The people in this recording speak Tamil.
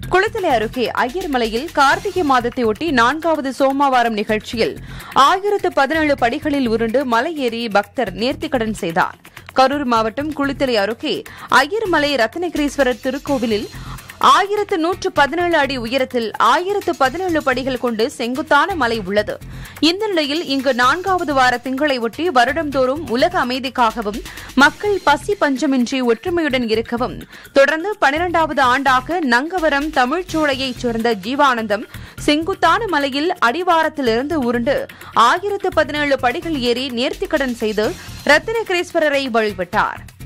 குளித்தலை அருகே ஐயர்மலையில் கார்த்திகை மாதத்தை ஒட்டி நான்காவது சோமவாரம் நிகழ்ச்சியில் ஆயிரத்து பதினேழு படிகளில் உருண்டு மலை ஏறி பக்தர் நேர்த்திக்கடன் செய்தார் கரூர் மாவட்டம் குளித்தலை அருகே ஐயர்மலை ரத்னகிரீஸ்வரர் திருக்கோவிலில் ஆயிரத்து நூற்று பதினேழு அடி உயரத்தில் ஆயிரத்து பதினேழு படிகள் கொண்டு செங்குத்தான மலை உள்ளது இந்த நிலையில் இங்கு நான்காவது வார திங்களை ஒட்டி வருடந்தோறும் உலக அமைதிக்காகவும் மக்கள் பசி பஞ்சமின்றி ஒற்றுமையுடன் இருக்கவும் தொடர்ந்து பனிரெண்டாவது ஆண்டாக நங்கவரம் தமிழ்ச்சோலையைச் சேர்ந்த ஜீவானந்தம் செங்குத்தான மலையில் அடிவாரத்திலிருந்து உருண்டு ஆயிரத்து பதினேழு படிகள் ஏறி நேர்த்திக்கடன் செய்து ரத்தினகிரீஸ்வரரை வழிபட்டார்